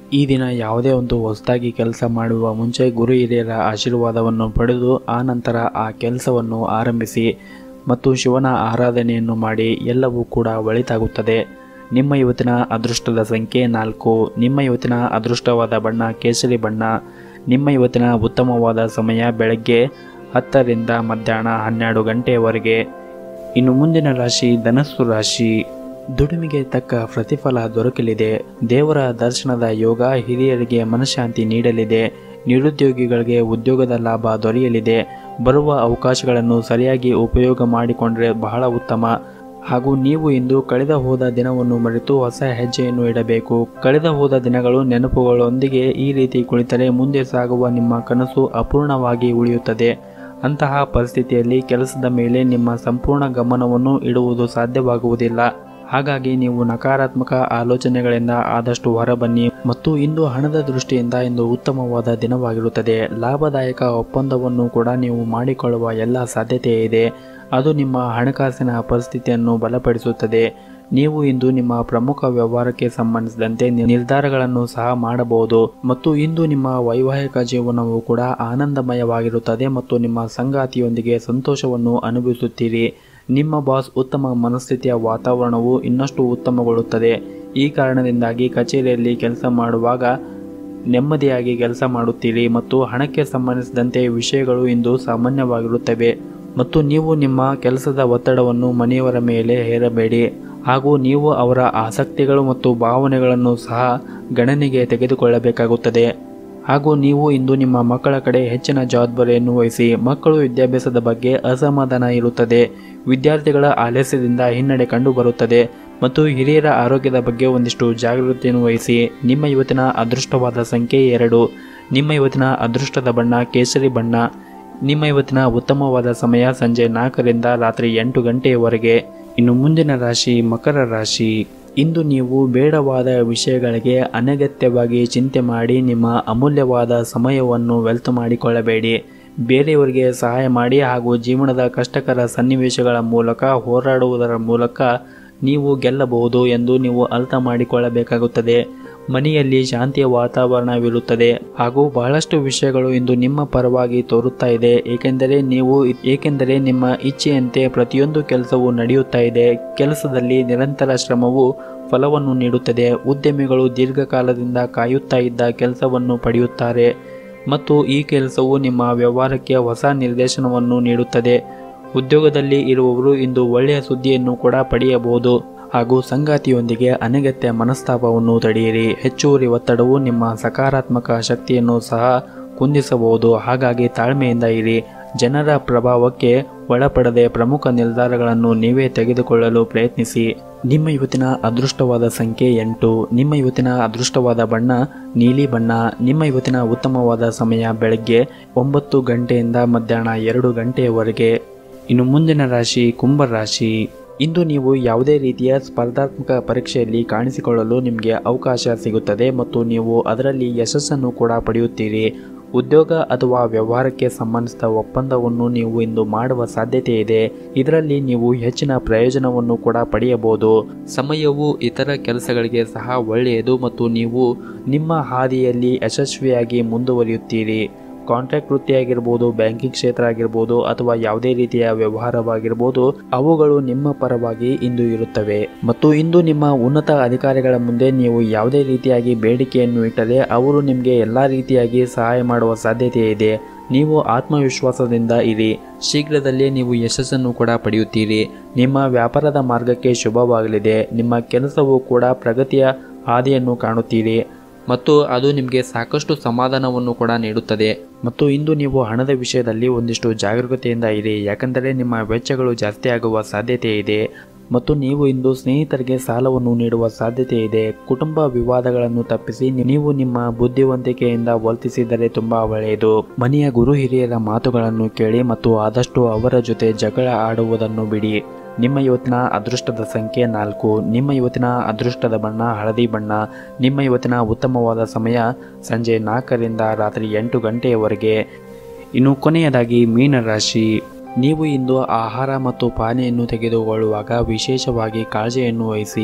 ಈ ದಿನ ಯಾವುದೇ ಒಂದು ಹೊಸದಾಗಿ ಕೆಲಸ ಮಾಡುವ ಮುಂಚೆ ಗುರು ಹಿರಿಯರ ಆಶೀರ್ವಾದವನ್ನು ಪಡೆದು ಆ ನಂತರ ಆ ಕೆಲಸವನ್ನು ಆರಂಭಿಸಿ ಮತ್ತು ಶಿವನ ಆರಾಧನೆಯನ್ನು ಮಾಡಿ ಎಲ್ಲವೂ ಕೂಡ ಒಳಿತಾಗುತ್ತದೆ ನಿಮ್ಮ ಇವತ್ತಿನ ಅದೃಷ್ಟದ ಸಂಖ್ಯೆ ನಾಲ್ಕು ನಿಮ್ಮ ಇವತ್ತಿನ ಅದೃಷ್ಟವಾದ ಬಣ್ಣ ಕೇಸರಿ ಬಣ್ಣ ನಿಮ್ಮ ಇವತ್ತಿನ ಉತ್ತಮವಾದ ಸಮಯ ಬೆಳಗ್ಗೆ ಹತ್ತರಿಂದ ಮಧ್ಯಾಹ್ನ ಹನ್ನೆರಡು ಗಂಟೆಯವರೆಗೆ ಇನ್ನು ಮುಂದಿನ ರಾಶಿ ಧನಸ್ಸು ರಾಶಿ ದುಡಿಮೆಗೆ ತಕ್ಕ ಪ್ರತಿಫಲ ದೊರಕಲಿದೆ ದೇವರ ದರ್ಶನದ ಯೋಗ ಹಿರಿಯರಿಗೆ ಮನಃಶಾಂತಿ ನೀಡಲಿದೆ ನಿರುದ್ಯೋಗಿಗಳಿಗೆ ಉದ್ಯೋಗದ ಲಾಭ ದೊರೆಯಲಿದೆ ಬರುವ ಅವಕಾಶಗಳನ್ನು ಸರಿಯಾಗಿ ಉಪಯೋಗ ಮಾಡಿಕೊಂಡರೆ ಬಹಳ ಉತ್ತಮ ಹಾಗೂ ನೀವು ಇಂದು ಕಳೆದ ಹೋದ ದಿನವನ್ನು ಮರೆತು ಹೊಸ ಹೆಜ್ಜೆಯನ್ನು ಇಡಬೇಕು ಕಳೆದ ಹೋದ ದಿನಗಳು ನೆನಪುಗಳೊಂದಿಗೆ ಈ ರೀತಿ ಕುಳಿತರೆ ಮುಂದೆ ಸಾಗುವ ನಿಮ್ಮ ಕನಸು ಅಪೂರ್ಣವಾಗಿ ಉಳಿಯುತ್ತದೆ ಅಂತಹ ಪರಿಸ್ಥಿತಿಯಲ್ಲಿ ಕೆಲಸದ ಮೇಲೆ ನಿಮ್ಮ ಸಂಪೂರ್ಣ ಗಮನವನ್ನು ಇಡುವುದು ಸಾಧ್ಯವಾಗುವುದಿಲ್ಲ ಹಾಗಾಗಿ ನೀವು ನಕಾರಾತ್ಮಕ ಆಲೋಚನೆಗಳಿಂದ ಆದಷ್ಟು ಹೊರಬನ್ನಿ ಮತ್ತು ಇಂದು ಹಣದ ದೃಷ್ಟಿಯಿಂದ ಇಂದು ಉತ್ತಮವಾದ ದಿನವಾಗಿರುತ್ತದೆ ಲಾಭದಾಯಕ ಒಪ್ಪಂದವನ್ನು ಕೂಡ ನೀವು ಮಾಡಿಕೊಳ್ಳುವ ಎಲ್ಲ ಸಾಧ್ಯತೆ ಇದೆ ಅದು ನಿಮ್ಮ ಹಣಕಾಸಿನ ಪರಿಸ್ಥಿತಿಯನ್ನು ಬಲಪಡಿಸುತ್ತದೆ ನೀವು ಇಂದು ನಿಮ್ಮ ಪ್ರಮುಖ ವ್ಯವಹಾರಕ್ಕೆ ಸಂಬಂಧಿಸಿದಂತೆ ನಿರ್ಧಾರಗಳನ್ನು ಸಹ ಮಾಡಬಹುದು ಮತ್ತು ಇಂದು ನಿಮ್ಮ ವೈವಾಹಿಕ ಜೀವನವು ಕೂಡ ಆನಂದಮಯವಾಗಿರುತ್ತದೆ ಮತ್ತು ನಿಮ್ಮ ಸಂಗಾತಿಯೊಂದಿಗೆ ಸಂತೋಷವನ್ನು ಅನುಭವಿಸುತ್ತೀರಿ ನಿಮ್ಮ ಬಾಸ್ ಉತ್ತಮ ಮನಸ್ಥಿತಿಯ ವಾತಾವರಣವು ಇನ್ನಷ್ಟು ಉತ್ತಮಗೊಳ್ಳುತ್ತದೆ ಈ ಕಾರಣದಿಂದಾಗಿ ಕಚೇರಿಯಲ್ಲಿ ಕೆಲಸ ಮಾಡುವಾಗ ನೆಮ್ಮದಿಯಾಗಿ ಕೆಲಸ ಮಾಡುತ್ತೀರಿ ಮತ್ತು ಹಣಕ್ಕೆ ಸಂಬಂಧಿಸಿದಂತೆ ವಿಷಯಗಳು ಇಂದು ಸಾಮಾನ್ಯವಾಗಿರುತ್ತವೆ ಮತ್ತು ನೀವು ನಿಮ್ಮ ಕೆಲಸದ ಒತ್ತಡವನ್ನು ಮನೆಯವರ ಮೇಲೆ ಹೇರಬೇಡಿ ಹಾಗೂ ನೀವು ಅವರ ಆಸಕ್ತಿಗಳು ಮತ್ತು ಭಾವನೆಗಳನ್ನು ಸಹ ಗಣನೆಗೆ ತೆಗೆದುಕೊಳ್ಳಬೇಕಾಗುತ್ತದೆ ಹಾಗೂ ನೀವು ಇಂದು ನಿಮ್ಮ ಮಕ್ಕಳ ಕಡೆ ಹೆಚ್ಚಿನ ಜವಾಬ್ದಾರಿಯನ್ನು ವಹಿಸಿ ಮಕ್ಕಳು ವಿದ್ಯಾಭ್ಯಾಸದ ಬಗ್ಗೆ ಅಸಮಾಧಾನ ಇರುತ್ತದೆ ವಿದ್ಯಾರ್ಥಿಗಳ ಆಲಸ್ಯದಿಂದ ಹಿನ್ನಡೆ ಕಂಡುಬರುತ್ತದೆ ಮತ್ತು ಹಿರಿಯರ ಆರೋಗ್ಯದ ಬಗ್ಗೆ ಒಂದಿಷ್ಟು ಜಾಗೃತಿಯನ್ನು ವಹಿಸಿ ನಿಮ್ಮ ಇವತ್ತಿನ ಅದೃಷ್ಟವಾದ ಸಂಖ್ಯೆ ಎರಡು ನಿಮ್ಮ ಇವತ್ತಿನ ಅದೃಷ್ಟದ ಬಣ್ಣ ಕೇಸರಿ ಬಣ್ಣ ನಿಮ್ಮ ಇವತ್ತಿನ ಉತ್ತಮವಾದ ಸಮಯ ಸಂಜೆ ನಾಲ್ಕರಿಂದ ರಾತ್ರಿ ಎಂಟು ಗಂಟೆಯವರೆಗೆ ಇನ್ನು ಮುಂದಿನ ರಾಶಿ ಮಕರ ರಾಶಿ ಇಂದು ನೀವು ಬೇಡವಾದ ವಿಷಯಗಳಿಗೆ ಅನಗತ್ಯವಾಗಿ ಚಿಂತೆ ಮಾಡಿ ನಿಮ್ಮ ಅಮೂಲ್ಯವಾದ ಸಮಯವನ್ನು ವ್ಯರ್ಥ ಮಾಡಿಕೊಳ್ಳಬೇಡಿ ಬೇರೆಯವರಿಗೆ ಸಹಾಯ ಮಾಡಿ ಹಾಗೂ ಜೀವನದ ಕಷ್ಟಕರ ಸನ್ನಿವೇಶಗಳ ಮೂಲಕ ಹೋರಾಡುವುದರ ಮೂಲಕ ನೀವು ಗೆಲ್ಲಬಹುದು ಎಂದು ನೀವು ಅರ್ಥ ಮಾಡಿಕೊಳ್ಳಬೇಕಾಗುತ್ತದೆ ಮನೆಯಲ್ಲಿ ಶಾಂತಿಯ ವಾತಾವರಣವಿರುತ್ತದೆ ಹಾಗೂ ಬಹಳಷ್ಟು ವಿಷಯಗಳು ಇಂದು ನಿಮ್ಮ ಪರವಾಗಿ ತೋರುತ್ತಾ ಇದೆ ಏಕೆಂದರೆ ನೀವು ಏಕೆಂದರೆ ನಿಮ್ಮ ಇಚ್ಛೆಯಂತೆ ಪ್ರತಿಯೊಂದು ಕೆಲಸವು ನಡೆಯುತ್ತಾ ಇದೆ ಕೆಲಸದಲ್ಲಿ ನಿರಂತರ ಶ್ರಮವು ಫಲವನ್ನು ನೀಡುತ್ತದೆ ಉದ್ಯಮಿಗಳು ದೀರ್ಘಕಾಲದಿಂದ ಕಾಯುತ್ತಾ ಇದ್ದ ಕೆಲಸವನ್ನು ಪಡೆಯುತ್ತಾರೆ ಮತ್ತು ಈ ಕೆಲಸವು ನಿಮ್ಮ ವ್ಯವಹಾರಕ್ಕೆ ಹೊಸ ನಿರ್ದೇಶನವನ್ನು ನೀಡುತ್ತದೆ ಉದ್ಯೋಗದಲ್ಲಿ ಇರುವವರು ಇಂದು ಒಳ್ಳೆಯ ಸುದ್ದಿಯನ್ನು ಕೂಡ ಪಡೆಯಬಹುದು ಹಾಗೂ ಸಂಗಾತಿಯೊಂದಿಗೆ ಅನಗತ್ಯ ಮನಸ್ತಾಪವನ್ನು ತಡೆಯಿರಿ ಹೆಚ್ಚುವರಿ ಒತ್ತಡವು ನಿಮ್ಮ ಸಕಾರಾತ್ಮಕ ಶಕ್ತಿಯನ್ನು ಸಹ ಕುಂದಿಸಬಹುದು ಹಾಗಾಗಿ ತಾಳ್ಮೆಯಿಂದ ಇರಿ ಜನರ ಪ್ರಭಾವಕ್ಕೆ ಒಳಪಡದೆ ಪ್ರಮುಖ ನಿರ್ಧಾರಗಳನ್ನು ನೀವೇ ತೆಗೆದುಕೊಳ್ಳಲು ಪ್ರಯತ್ನಿಸಿ ನಿಮ್ಮ ಇವತ್ತಿನ ಅದೃಷ್ಟವಾದ ಸಂಖ್ಯೆ ಎಂಟು ನಿಮ್ಮ ಇವತ್ತಿನ ಅದೃಷ್ಟವಾದ ಬಣ್ಣ ನೀಲಿ ಬಣ್ಣ ನಿಮ್ಮ ಇವತ್ತಿನ ಉತ್ತಮವಾದ ಸಮಯ ಬೆಳಗ್ಗೆ ಒಂಬತ್ತು ಗಂಟೆಯಿಂದ ಮಧ್ಯಾಹ್ನ ಎರಡು ಗಂಟೆಯವರೆಗೆ ಇನ್ನು ಮುಂದಿನ ರಾಶಿ ಕುಂಭ ರಾಶಿ ಇಂದು ನೀವು ಯಾವುದೇ ರೀತಿಯ ಸ್ಪರ್ಧಾತ್ಮಕ ಪರೀಕ್ಷೆಯಲ್ಲಿ ಕಾಣಿಸಿಕೊಳ್ಳಲು ನಿಮಗೆ ಅವಕಾಶ ಸಿಗುತ್ತದೆ ಮತ್ತು ನೀವು ಅದರಲ್ಲಿ ಯಶಸ್ಸನ್ನು ಕೂಡ ಪಡೆಯುತ್ತೀರಿ ಉದ್ಯೋಗ ಅಥವಾ ವ್ಯವಹಾರಕ್ಕೆ ಸಂಬಂಧಿಸಿದ ಒಪ್ಪಂದವನ್ನು ನೀವು ಇಂದು ಮಾಡುವ ಸಾಧ್ಯತೆ ಇದೆ ಇದರಲ್ಲಿ ನೀವು ಹೆಚ್ಚಿನ ಪ್ರಯೋಜನವನ್ನು ಕೂಡ ಪಡೆಯಬಹುದು ಸಮಯವು ಇತರ ಕೆಲಸಗಳಿಗೆ ಸಹ ಒಳ್ಳೆಯದು ಮತ್ತು ನೀವು ನಿಮ್ಮ ಹಾದಿಯಲ್ಲಿ ಯಶಸ್ವಿಯಾಗಿ ಮುಂದುವರಿಯುತ್ತೀರಿ ಕಾಂಟ್ರಾಕ್ಟ್ ವೃತ್ತಿ ಆಗಿರ್ಬೋದು ಬ್ಯಾಂಕಿಂಗ್ ಕ್ಷೇತ್ರ ಆಗಿರ್ಬೋದು ಅಥವಾ ಯಾವುದೇ ರೀತಿಯ ವ್ಯವಹಾರವಾಗಿರ್ಬೋದು ಅವುಗಳು ನಿಮ್ಮ ಪರವಾಗಿ ಇಂದು ಇರುತ್ತವೆ ಮತ್ತು ಇಂದು ನಿಮ್ಮ ಉನ್ನತ ಅಧಿಕಾರಿಗಳ ಮುಂದೆ ನೀವು ಯಾವುದೇ ರೀತಿಯಾಗಿ ಬೇಡಿಕೆಯನ್ನು ಇಟ್ಟರೆ ಅವರು ನಿಮಗೆ ಎಲ್ಲ ರೀತಿಯಾಗಿ ಸಹಾಯ ಮಾಡುವ ಸಾಧ್ಯತೆ ಇದೆ ನೀವು ಆತ್ಮವಿಶ್ವಾಸದಿಂದ ಇರಿ ಶೀಘ್ರದಲ್ಲೇ ನೀವು ಯಶಸ್ಸನ್ನು ಕೂಡ ಪಡೆಯುತ್ತೀರಿ ನಿಮ್ಮ ವ್ಯಾಪಾರದ ಮಾರ್ಗಕ್ಕೆ ಶುಭವಾಗಲಿದೆ ನಿಮ್ಮ ಕೆಲಸವು ಕೂಡ ಪ್ರಗತಿಯ ಹಾದಿಯನ್ನು ಕಾಣುತ್ತೀರಿ ಮತ್ತು ಅದು ನಿಮಗೆ ಸಾಕಷ್ಟು ಸಮಾಧಾನವನ್ನು ಕೂಡ ನೀಡುತ್ತದೆ ಮತ್ತು ಇಂದು ನೀವು ಹಣದ ವಿಷಯದಲ್ಲಿ ಒಂದಿಷ್ಟು ಜಾಗರೂಕತೆಯಿಂದ ಇರಿ ಯಾಕಂದರೆ ನಿಮ್ಮ ವೆಚ್ಚಗಳು ಜಾಸ್ತಿ ಆಗುವ ಸಾಧ್ಯತೆ ಇದೆ ಮತ್ತು ನೀವು ಇಂದು ಸ್ನೇಹಿತರಿಗೆ ಸಾಲವನ್ನು ನೀಡುವ ಸಾಧ್ಯತೆ ಇದೆ ಕುಟುಂಬ ವಿವಾದಗಳನ್ನು ತಪ್ಪಿಸಿ ನೀವು ನಿಮ್ಮ ಬುದ್ಧಿವಂತಿಕೆಯಿಂದ ವರ್ತಿಸಿದರೆ ತುಂಬಾ ಒಳ್ಳೆಯದು ಮನೆಯ ಗುರು ಹಿರಿಯರ ಮಾತುಗಳನ್ನು ಕೇಳಿ ಮತ್ತು ಆದಷ್ಟು ಅವರ ಜೊತೆ ಜಗಳ ಆಡುವುದನ್ನು ಬಿಡಿ ನಿಮ್ಮ ಇವತ್ತಿನ ಅದೃಷ್ಟದ ಸಂಖ್ಯೆ ನಾಲ್ಕು ನಿಮ್ಮ ಇವತ್ತಿನ ಅದೃಷ್ಟದ ಬಣ್ಣ ಹಳದಿ ಬಣ್ಣ ನಿಮ್ಮ ಇವತ್ತಿನ ಉತ್ತಮವಾದ ಸಮಯ ಸಂಜೆ ನಾಲ್ಕರಿಂದ ರಾತ್ರಿ ಎಂಟು ಗಂಟೆಯವರೆಗೆ ಇನ್ನು ಕೊನೆಯದಾಗಿ ಮೀನರಾಶಿ ನೀವು ಇಂದು ಆಹಾರ ಮತ್ತು ಪಾನೀಯನ್ನು ತೆಗೆದುಕೊಳ್ಳುವಾಗ ವಿಶೇಷವಾಗಿ ಕಾಳಜಿಯನ್ನು ವಹಿಸಿ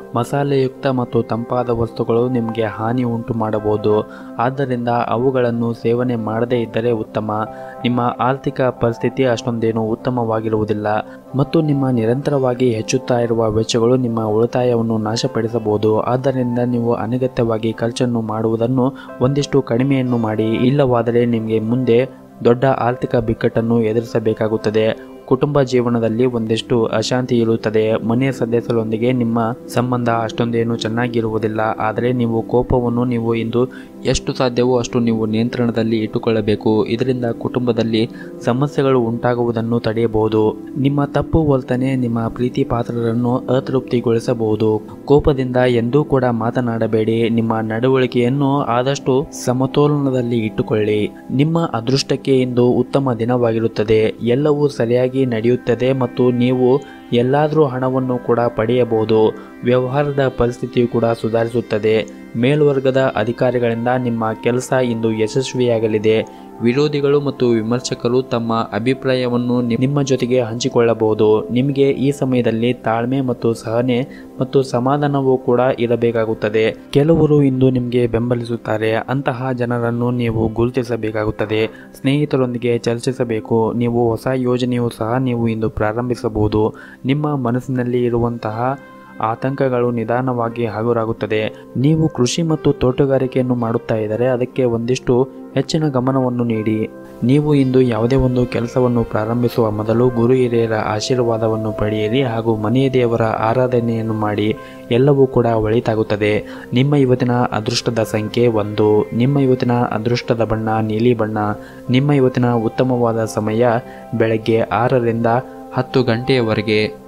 ಮಸಾಲೆಯುಕ್ತ ಮತ್ತು ತಂಪಾದ ವಸ್ತುಗಳು ನಿಮಗೆ ಹಾನಿ ಉಂಟು ಮಾಡಬಹುದು ಆದ್ದರಿಂದ ಅವುಗಳನ್ನು ಸೇವನೆ ಮಾಡದೇ ಇದ್ದರೆ ಉತ್ತಮ ನಿಮ್ಮ ಆರ್ಥಿಕ ಪರಿಸ್ಥಿತಿ ಅಷ್ಟೊಂದೇನು ಉತ್ತಮವಾಗಿರುವುದಿಲ್ಲ ಮತ್ತು ನಿಮ್ಮ ನಿರಂತರವಾಗಿ ಹೆಚ್ಚುತ್ತಾ ಇರುವ ವೆಚ್ಚಗಳು ನಿಮ್ಮ ಉಳಿತಾಯವನ್ನು ನಾಶಪಡಿಸಬಹುದು ಆದ್ದರಿಂದ ನೀವು ಅನಗತ್ಯವಾಗಿ ಖರ್ಚನ್ನು ಮಾಡುವುದನ್ನು ಒಂದಿಷ್ಟು ಕಡಿಮೆಯನ್ನು ಮಾಡಿ ಇಲ್ಲವಾದರೆ ನಿಮಗೆ ಮುಂದೆ ದೊಡ್ಡ ಆರ್ಥಿಕ ಬಿಕ್ಕಟ್ಟನ್ನು ಎದುರಿಸಬೇಕಾಗುತ್ತದೆ ಕುಟುಂಬ ಜೀವನದಲ್ಲಿ ಒಂದಿಷ್ಟು ಅಶಾಂತಿ ಇರುತ್ತದೆ ಮನೆಯ ಸದಸ್ಯರೊಂದಿಗೆ ನಿಮ್ಮ ಸಂಬಂಧ ಅಷ್ಟೊಂದೇನು ಚೆನ್ನಾಗಿರುವುದಿಲ್ಲ ಆದರೆ ನೀವು ಕೋಪವನ್ನು ನೀವು ಇಂದು ಎಷ್ಟು ಸಾಧ್ಯವೋ ಅಷ್ಟು ನೀವು ನಿಯಂತ್ರಣದಲ್ಲಿ ಇಟ್ಟುಕೊಳ್ಳಬೇಕು ಇದರಿಂದ ಕುಟುಂಬದಲ್ಲಿ ಸಮಸ್ಯೆಗಳು ಉಂಟಾಗುವುದನ್ನು ತಡೆಯಬಹುದು ನಿಮ್ಮ ತಪ್ಪು ವರ್ತನೆ ನಿಮ್ಮ ಪ್ರೀತಿ ಪಾತ್ರರನ್ನು ಅತೃಪ್ತಿಗೊಳಿಸಬಹುದು ಕೋಪದಿಂದ ಎಂದೂ ಕೂಡ ಮಾತನಾಡಬೇಡಿ ನಿಮ್ಮ ನಡವಳಿಕೆಯನ್ನು ಆದಷ್ಟು ಸಮತೋಲನದಲ್ಲಿ ಇಟ್ಟುಕೊಳ್ಳಿ ನಿಮ್ಮ ಅದೃಷ್ಟಕ್ಕೆ ಇಂದು ಉತ್ತಮ ದಿನವಾಗಿರುತ್ತದೆ ಎಲ್ಲವೂ ಸರಿಯಾಗಿ ನಡೆಯುತ್ತದೆ ಮತ್ತು ನೀವು ಎಲ್ಲಾದರೂ ಹಣವನ್ನು ಕೂಡ ಪಡೆಯಬಹುದು ವ್ಯವಹಾರದ ಪರಿಸ್ಥಿತಿಯು ಕೂಡ ಸುಧಾರಿಸುತ್ತದೆ ಮೇಲ್ವರ್ಗದ ಅಧಿಕಾರಿಗಳಿಂದ ನಿಮ್ಮ ಕೆಲಸ ಇಂದು ಯಶಸ್ವಿಯಾಗಲಿದೆ ವಿರೋಧಿಗಳು ಮತ್ತು ವಿಮರ್ಶಕರು ತಮ್ಮ ಅಭಿಪ್ರಾಯವನ್ನು ನಿ- ನಿಮ್ಮ ಜೊತೆಗೆ ಹಂಚಿಕೊಳ್ಳಬಹುದು ನಿಮಗೆ ಈ ಸಮಯದಲ್ಲಿ ತಾಳ್ಮೆ ಮತ್ತು ಸಹನೆ ಮತ್ತು ಸಮಾಧಾನವೂ ಕೂಡ ಇರಬೇಕಾಗುತ್ತದೆ ಕೆಲವರು ಇಂದು ನಿಮಗೆ ಬೆಂಬಲಿಸುತ್ತಾರೆ ಅಂತಹ ಜನರನ್ನು ನೀವು ಗುರುತಿಸಬೇಕಾಗುತ್ತದೆ ಸ್ನೇಹಿತರೊಂದಿಗೆ ಚರ್ಚಿಸಬೇಕು ನೀವು ಹೊಸ ಯೋಜನೆಯು ಸಹ ನೀವು ಇಂದು ಪ್ರಾರಂಭಿಸಬಹುದು ನಿಮ್ಮ ಮನಸ್ಸಿನಲ್ಲಿ ಇರುವಂತಹ ಆತಂಕಗಳು ನಿಧಾನವಾಗಿ ಹಗುರಾಗುತ್ತದೆ ನೀವು ಕೃಷಿ ಮತ್ತು ತೋಟಗಾರಿಕೆಯನ್ನು ಮಾಡುತ್ತಾ ಇದ್ದರೆ ಅದಕ್ಕೆ ಒಂದಿಷ್ಟು ಹೆಚ್ಚಿನ ಗಮನವನ್ನು ನೀಡಿ ನೀವು ಇಂದು ಯಾವುದೇ ಒಂದು ಕೆಲಸವನ್ನು ಪ್ರಾರಂಭಿಸುವ ಮೊದಲು ಗುರು ಹಿರಿಯರ ಆಶೀರ್ವಾದವನ್ನು ಪಡೆಯಿರಿ ಹಾಗೂ ಮನೆಯ ದೇವರ ಆರಾಧನೆಯನ್ನು ಮಾಡಿ ಎಲ್ಲವೂ ಕೂಡ ಒಳಿತಾಗುತ್ತದೆ ನಿಮ್ಮ ಇವತ್ತಿನ ಅದೃಷ್ಟದ ಸಂಖ್ಯೆ ಒಂದು ನಿಮ್ಮ ಇವತ್ತಿನ ಅದೃಷ್ಟದ ಬಣ್ಣ ನೀಲಿ ಬಣ್ಣ ನಿಮ್ಮ ಇವತ್ತಿನ ಉತ್ತಮವಾದ ಸಮಯ ಬೆಳಗ್ಗೆ ಆರರಿಂದ ಹತ್ತು ಗಂಟೆಯವರೆಗೆ